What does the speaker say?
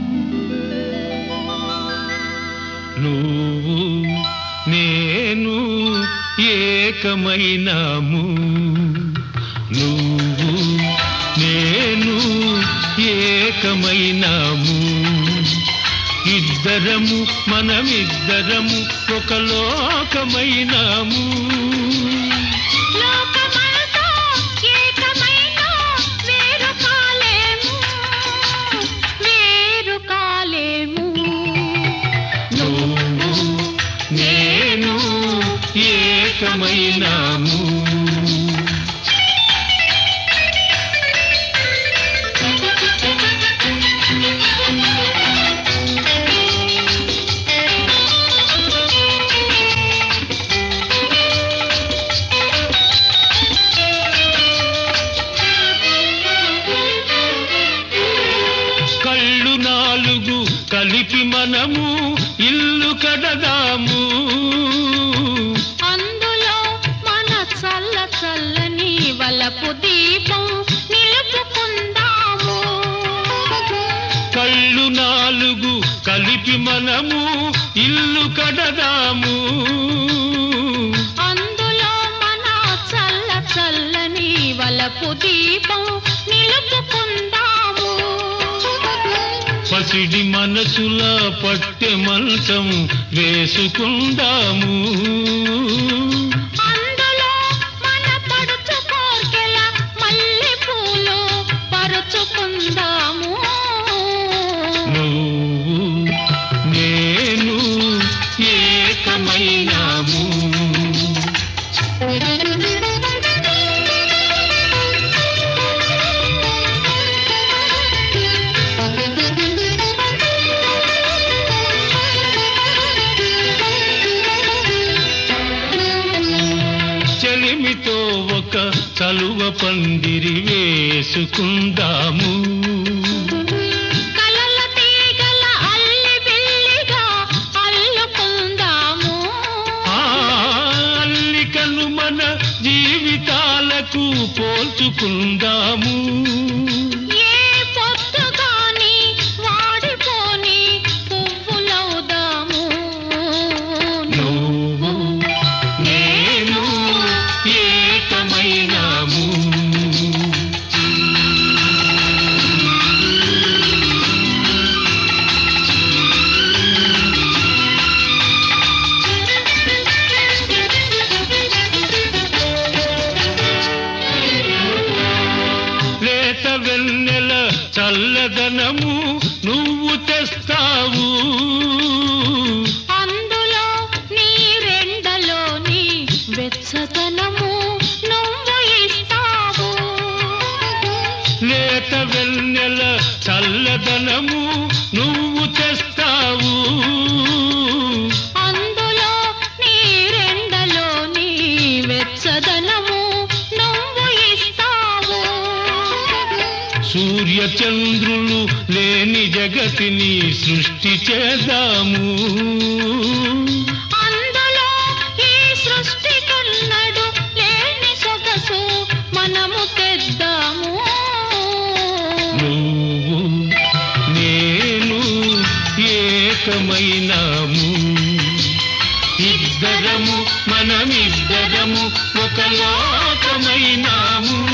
నువ్వు నేను ఏకమైనాము నువ్వు నేను ఏకమైనాము ఇద్దరము మనమిద్దరము ఒక లోకమైనాము లోకమంతా ఏకమైనా వేరు కాలేము వేరు కాలేము నువ్వు నేను ఏకమైనాము కళ్ళు నాలుగు కలిపి మనము ఇల్లు కడదాము అందులో మన చల్ల చల్లని వలపు దీపం నిలుపుకుందాము కళ్ళు నాలుగు కలిపి మనము ఇల్లు కడదాము అందులో మన చల్ల చల్లని వలపు దీపం నిలుపుకుందాము పసిడి మనసుల పట్టె మంచం వేసుకుందాము అందులో మన పడుచు కోర్కెల మల్లె పూలు పరుచుకుందాము నువ్వు నేను ఏకమైనాము చెలిమితో ఒక చలువ పందిరి వేసుకుందాము కలల తీగల అల్లి బిల్లిగా అల్లుకుందాము ఆ అల్లికను మన జీవితాలకు పోల్చుకుందాము ఏ పొద్దు గాని వాడిపోని పువ్వులవుదాము నువ్వు నేను ఏకమైనాము లేత వెన్నెల చల్లదనము నువ్వు తెస్తావు అందులో నీ రెండలోని వెచ్చదనము నువ్వు ఇస్తావు లేత వెన్నెల చల్లదనము నువ్వు తెస్తావు అందులో నీ రెండలోని వెచ్చదనము నువ్వు ఇస్తావు సూర్య చంద్రులు లేని జగతిని సృష్టి చేద్దాము అందులో ఈ సృష్టి కన్నడు లేని సొగసు మనము తెద్దాము నువ్వు నేను ఏకమైనాము ఇద్దరము మనమిద్దరము ఒక లోకమైనాము